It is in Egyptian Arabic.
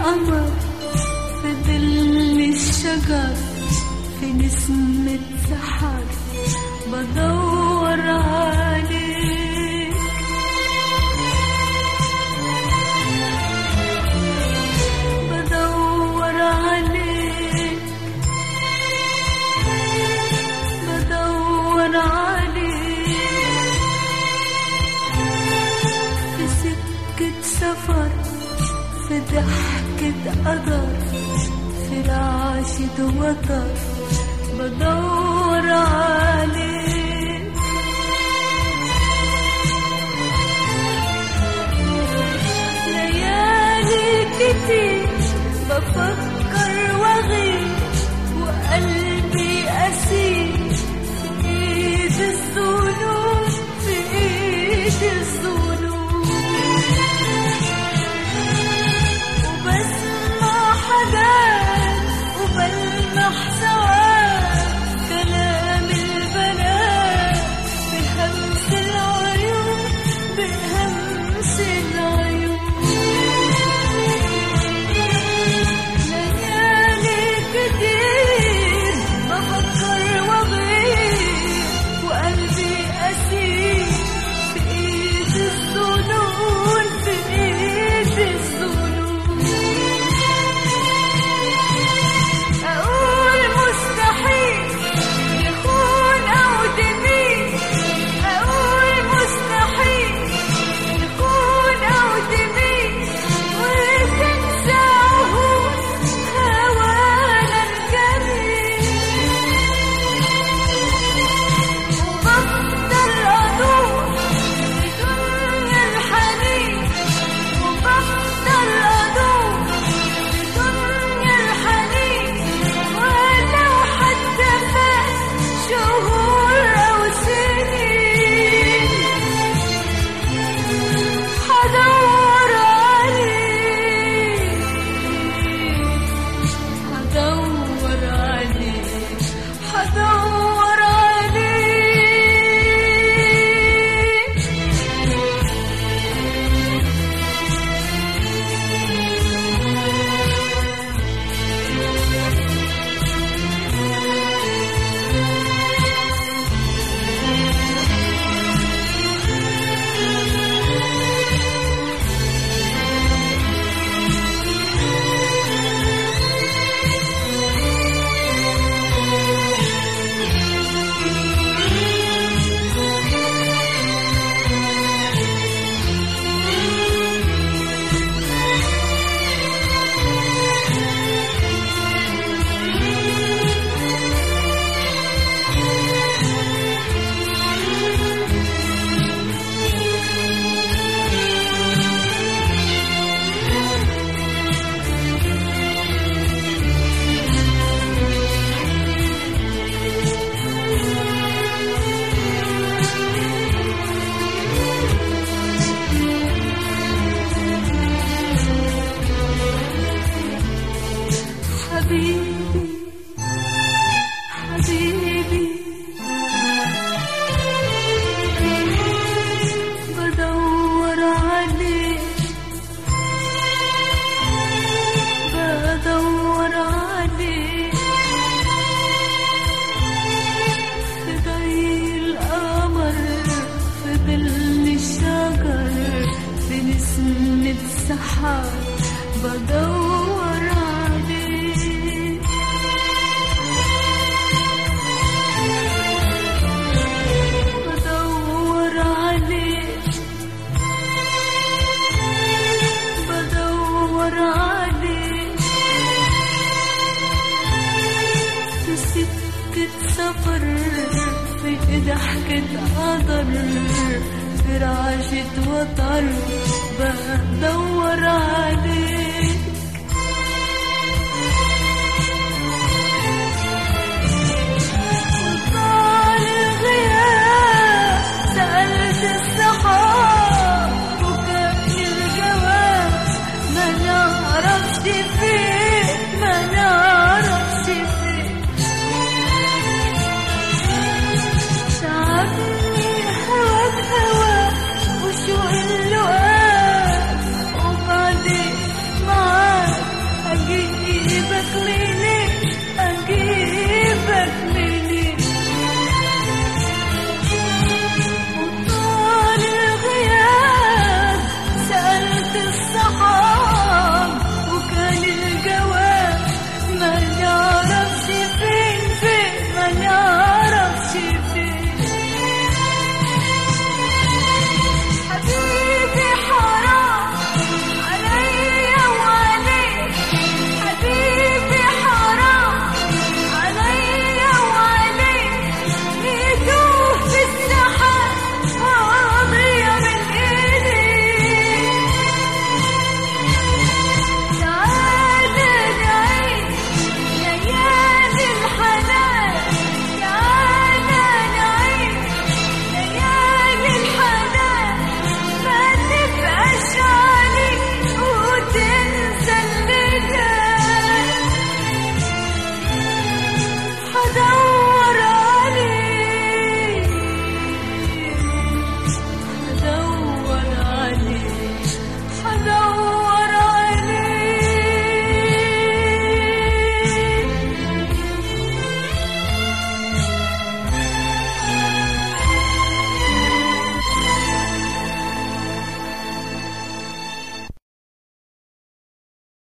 القمر في ظل الشجر في نسمة سحر بدور عليك بدور عليك بدور عليك في سكة سفر في ضحكة قدر في رعشة وتر بدور عليك ليالي كتير بفكر واغير وقلبي أسير في ايد الظنون في ايد الظنون وبسمع حاجات وبلمح سواد كلام البنات بهمس العيون بهمس العيون ليالي كتير بفكر وبغير وقلبي أسير في إيد الظنون في إيد الظنون أقول مستحيل يخون أو تميل أقول مستحيل يكون أو تميل وتنسى عهود هوانا الجميل وبفضل أدور في دنيا الحنين وبفضل أدور في دنيا الحنين ولو حتى فات شهور أو سنين حدور عليك حدور عليك حدور عليك حبيبي حبيبي بدور عليك بدور عليك في ضي القمر في ظل الشجر في نسمة سحر بدور عليك بدور عليك بدور عليك في سكة سفر في ضحكة قدر في رعشة وتر بدور عليك